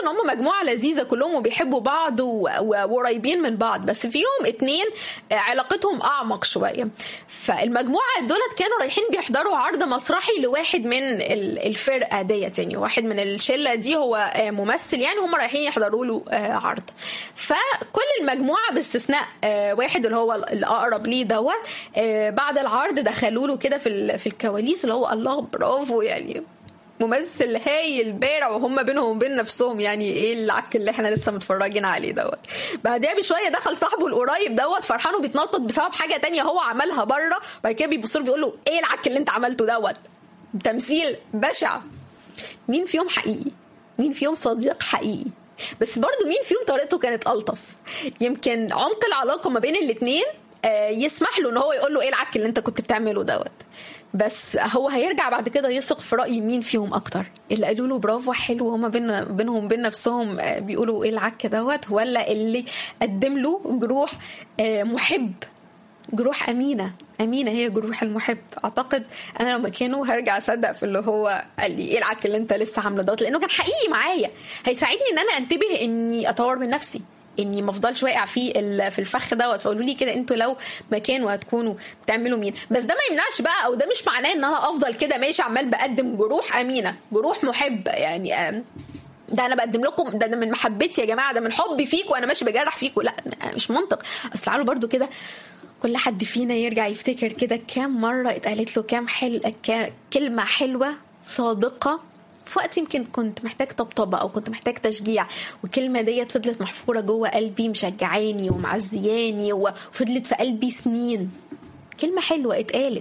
ان هم مجموعه لذيذه كلهم وبيحبوا بعض وقريبين من بعض بس فيهم اتنين علاقتهم اعمق شويه فالمجموعه دولت كانوا رايحين بيحضروا عرض مسرحي لواحد من الفرقه ديت يعني واحد من الشله دي هو ممثل يعني هم رايحين يحضروا له عرض فكل المجموعه باستثناء واحد اللي هو الاقرب ليه دوت بعد العرض دخلوا له كده في في الكواليس اللي هو الله برافو يعني ممثل هايل بارع وهم بينهم وبين نفسهم يعني ايه العك اللي احنا لسه متفرجين عليه دوت بعدها بشويه دخل صاحبه القريب دوت فرحان وبيتنطط بسبب حاجه تانية هو عملها بره وبعد كده بيبص له بيقول له ايه العك اللي انت عملته دوت تمثيل بشع مين فيهم حقيقي مين فيهم صديق حقيقي بس برضو مين فيهم طريقته كانت الطف يمكن عمق العلاقه ما بين الاثنين يسمح له ان هو يقول له ايه العك اللي انت كنت بتعمله دوت بس هو هيرجع بعد كده يثق في راي مين فيهم اكتر اللي قالوا له برافو حلو هما بين بينهم وبين نفسهم بيقولوا ايه العك دوت ولا اللي قدم له جروح محب جروح امينه امينه هي جروح المحب اعتقد انا لو مكانه هرجع اصدق في اللي هو قال لي ايه العك اللي انت لسه عامله دوت لانه كان حقيقي معايا هيساعدني ان انا انتبه اني اطور من نفسي اني ما افضلش واقع في في الفخ دوت فقولوا لي كده انتوا لو مكانه هتكونوا بتعملوا مين بس ده ما يمنعش بقى او ده مش معناه ان انا افضل كده ماشي عمال بقدم جروح امينه جروح محب يعني ده انا بقدم لكم ده, ده من محبتي يا جماعه ده من حبي فيكم وانا ماشي بجرح فيكم لا مش منطق اصل تعالوا برضو كده كل حد فينا يرجع يفتكر كده كام مره اتقالت له كام حل كلمه حلوه صادقه في وقت يمكن كنت محتاج طبطبة أو كنت محتاج تشجيع والكلمة ديت فضلت محفورة جوه قلبي مشجعاني ومعزياني وفضلت في قلبي سنين كلمة حلوة اتقالت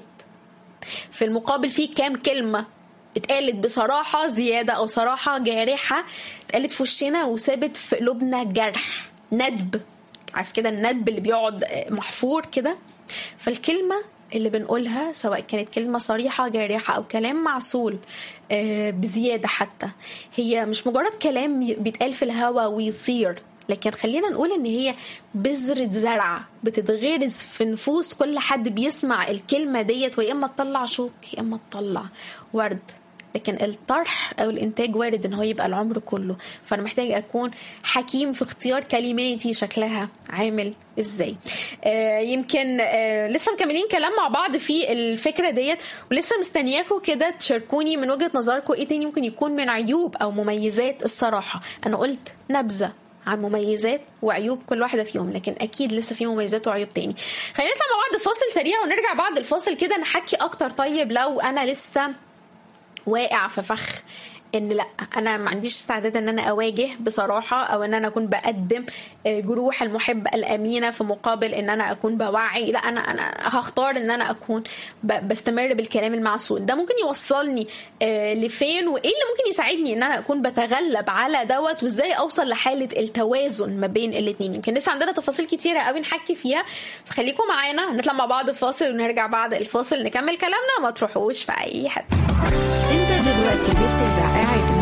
في المقابل في كام كلمة اتقالت بصراحة زيادة أو صراحة جارحة اتقالت في وشنا وسابت في قلوبنا جرح ندب عارف كده الندب اللي بيقعد محفور كده فالكلمة اللي بنقولها سواء كانت كلمة صريحة جارحة أو كلام معسول بزيادة حتى هي مش مجرد كلام بيتقال في الهوا ويصير لكن خلينا نقول ان هي بذرة زرع بتتغرز في نفوس كل حد بيسمع الكلمة ديت ويا اما تطلع شوك يا اما تطلع ورد لكن الطرح او الانتاج وارد ان هو يبقى العمر كله فانا محتاج اكون حكيم في اختيار كلماتي شكلها عامل ازاي آه يمكن آه لسه مكملين كلام مع بعض في الفكره ديت ولسه مستنياكم كده تشاركوني من وجهه نظركم ايه تاني ممكن يكون من عيوب او مميزات الصراحه انا قلت نبذه عن مميزات وعيوب كل واحده فيهم لكن اكيد لسه في مميزات وعيوب تاني خلينا نطلع مع بعض فاصل سريع ونرجع بعد الفاصل كده نحكي اكتر طيب لو انا لسه واقع في فخ ان لا انا ما عنديش استعداد ان انا اواجه بصراحه او ان انا اكون بقدم جروح المحب الامينه في مقابل ان انا اكون بوعي لا انا انا هختار ان انا اكون بستمر بالكلام المعسول ده ممكن يوصلني لفين وايه اللي ممكن يساعدني ان انا اكون بتغلب على دوت وازاي اوصل لحاله التوازن ما بين الاثنين يمكن لسه عندنا تفاصيل كتيره قوي نحكي فيها فخليكم معانا هنطلع مع بعض فاصل ونرجع بعد الفاصل نكمل كلامنا ما تروحوش في اي حته انت دلوقتي بتتابع قاعد